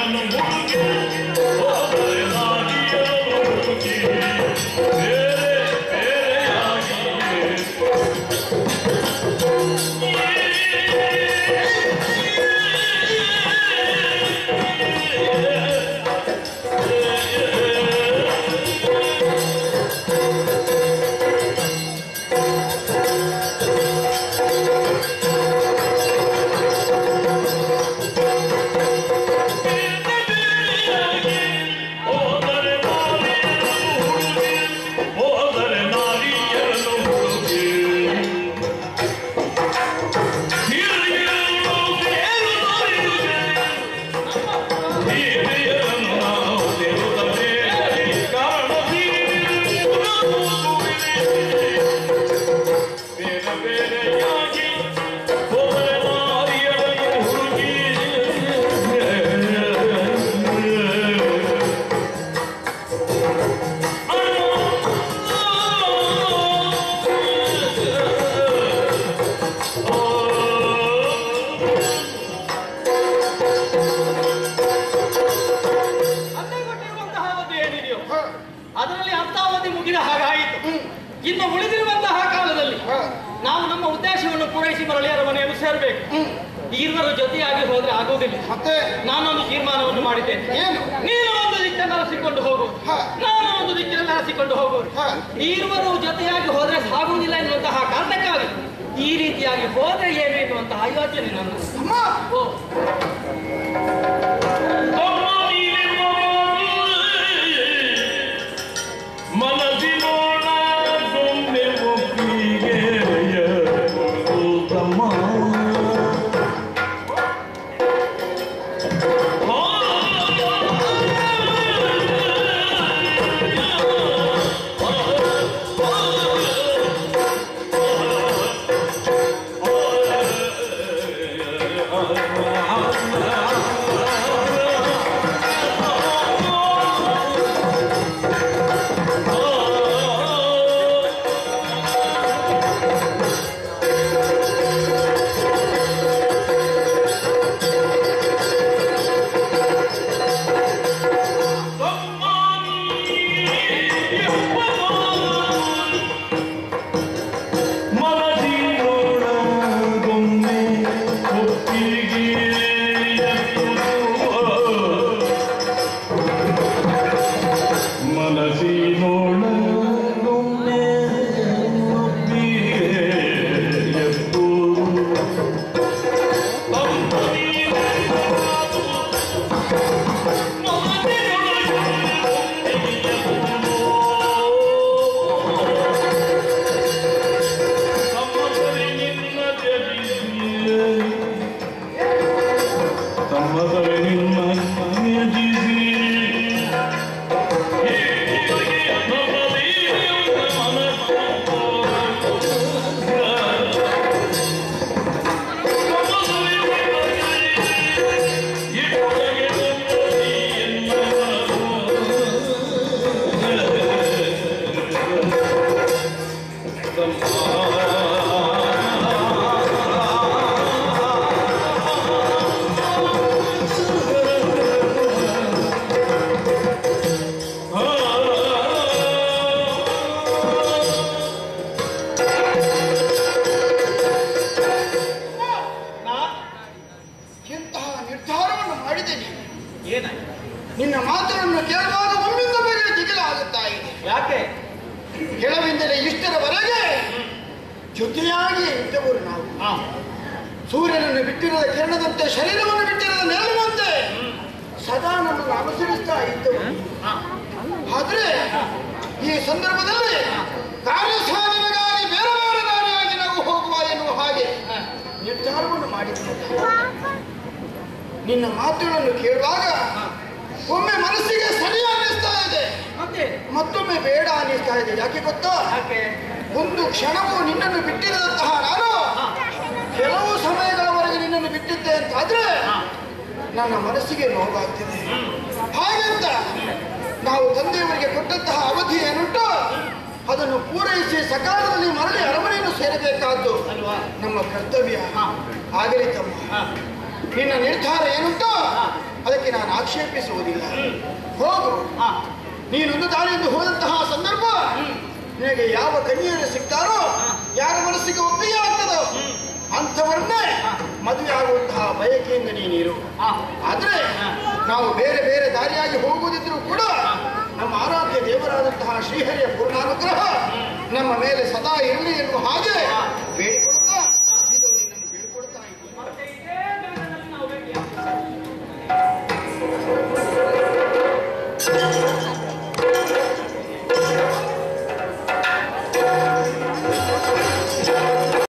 ತಂದೆ ಕೊಟ್ಟಿರುವಂತಹ ಒಂದು ಏನಿದೆಯೋ ಅದರಲ್ಲಿ ಅರ್ಥಾವಧಿ ಮುಗಿದ ಹಾಗಾಯಿತು ಇನ್ನು ಉಳಿದಿರುವಂತಹ ಕಾಲದಲ್ಲಿ ನಾವು ನಮ್ಮ ಉದ್ದೇಶವನ್ನು ಪೂರೈಸಿ ಮರಳಿಯರ ಮನೆಯನ್ನು ಸೇರಬೇಕು ಇರುವರು ಜೊತೆಯಾಗಿ ಹೋದ್ರೆ ಆಗುವುದಿಲ್ಲ ಮತ್ತೆ ನಾನೊಂದು ತೀರ್ಮಾನವನ್ನು ಮಾಡಿದ್ದೇನೆ ಏನು ನೀನು ಒಂದು ದಿಕ್ಕನ್ನು ಹರಸಿಕೊಂಡು ಹೋಗು ಹ. ನಾನು ಒಂದು ದಿಕ್ಕಿನಲ್ಲಿ ಹರಸಿಕೊಂಡು ಹೋಗು ಹ. ಇರುವರು ಜೊತೆಯಾಗಿ ಹೋದ್ರೆ ಸಾಗುವುದಿಲ್ಲ ಎನ್ನುವಂತಹ ಕಾರಣಕ್ಕಾಗಿ ಈ ರೀತಿಯಾಗಿ ಹೋದ್ರೆ ಏನು ಎನ್ನುವಂತಹ ಯೋಚನೆ ನನ್ನ ಅಮ್ಮ ಓ ಮನದಿನೋಣ ಗೊಂಬೆ ಒಪ್ಪಿಗೆ ತಮ್ಮ ಮನದಿನೋಣ ಗೊಂಬೆ ಒಪ್ಪಿಗೆ ಮನಸ್ಸಿನೋಣ ಗೊಂಬೆ ಒಪ್ಪಿಗೆ ಎತ್ತು ತಮ್ಮದರೆ ನಿಮ್ಮ ತ್ಯಜಿಸಿ ನಾ ಎಂತಹ ನಿರ್ಧಾರವನ್ನು ಮಾಡಿದೆ ನೀನು ಏನಾಯ್ತು ನಿನ್ನ ಮಾತನ್ನು ಕೇಳುವಾಗ ಒಮ್ಮಿಂದ ಮೇಲೆ ದಿಗಿಲಾಗುತ್ತಾ ಇದೆ ಯಾಕೆ ಕೆಲವಿಂದಲೇ ಇಷ್ಟರವರೆಗೆ ಜೊತೆಯಾಗಿ ಇದ್ದವರು ನಾವು ಹಾ ಸೂರ್ಯನನ್ನು ಬಿಟ್ಟಿರದ ಕಿರಣದಂತೆ ಶರೀರವನ್ನು ಬಿಟ್ಟಿರದ ನೆರಳಿನಂತೆ ಸದಾ ನಮ್ಮನ್ನು ಅನುಸರಿಸ್ತಾ ಇದ್ದವು ಹಾ ಆದ್ರೆ ಈ ಸಂದರ್ಭದಲ್ಲಿ ಕಾರ್ಯ ಸಾಧನೆಗಾಗಿ ಬೇರೆ ಬೇರೆ ದಾರಿಯಾಗಿ ನಾವು ಹೋಗುವ ಎನ್ನುವ ಹಾಗೆ ನಿರ್ಧಾರವನ್ನು ಮಾಡಿದ್ದೇವೆ ನಿನ್ನ ಮಾತುಗಳನ್ನು ಕೇಳುವಾಗ ಒಮ್ಮೆ ಮನಸ್ಸಿಗೆ ಸರಿ ಅನ್ನಿಸ್ತಾ ಇದೆ ಮತ್ತೆ ಮತ್ತೊಮ್ಮೆ ಬೇಡ ಅನ್ನಿಸ್ತಾ ಇದೆ ಯಾಕೆ ಗೊತ್ತಾ ಯಾಕೆ ಒಂದು ಕ್ಷಣವೂ ನಿನ್ನನ್ನು ಬಿಟ್ಟಿರದಂತಹ ನಾನು ಕೆಲವು ಸಮಯಗಳವರೆಗೆ ನಿನ್ನನ್ನು ಬಿಟ್ಟಿದ್ದೆ ಅಂತಾದ್ರೆ ನನ್ನ ಮನಸ್ಸಿಗೆ ನೋವಾಗ್ತಿದೆ ಹಾಗಂತ ನಾವು ತಂದೆಯವರಿಗೆ ಕೊಟ್ಟಂತಹ ಅವಧಿ ಏನುಂಟು ಅದನ್ನು ಪೂರೈಸಿ ಸಕಾಲದಲ್ಲಿ ಮರಳಿ ಅರಮನೆಯನ್ನು ಸೇರಬೇಕಾದ್ದು ಅಲ್ವಾ ನಮ್ಮ ಕರ್ತವ್ಯ ಆಗಲಿ ತಮ್ಮ ಹಾ ನಿನ್ನ ನಿರ್ಧಾರ ಏನುಂಟು ಅದಕ್ಕೆ ನಾನು ಆಕ್ಷೇಪಿಸುವುದಿಲ್ಲ ಹೋಗು ಹಾ ನೀನೊಂದು ದಾರಿಯಿಂದ ಹೋದಂತಹ ಸಂದರ್ಭ ನಿನಗೆ ಯಾವ ಕನ್ಯೆಯರು ಸಿಗ್ತಾರೋ ಯಾರ ಮನಸ್ಸಿಗೆ ಒಪ್ಪಿಗೆ ಆಗ್ತದೋ ಅಂಥವರನ್ನೇ ಮದುವೆ ಆಗುವಂತಹ ಬಯಕೆಯಿಂದ ನೀನಿರು ಹಾ ಆದ್ರೆ ನಾವು ಬೇರೆ ಬೇರೆ ದಾರಿಯಾಗಿ ಹೋಗುವುದಿದ್ರೂ ಕೂಡ ನಮ್ಮ ಆರಾಧ್ಯ ದೇವರಾದಂತಹ ಶ್ರೀಹರಿಯ ಪೂರ್ಣಾನುಗ್ರಹ ನಮ್ಮ ಮೇಲೆ ಸದಾ ಇರಲಿ ಎನ್ನುವ ಹಾಗೆ ಬೇಡಿ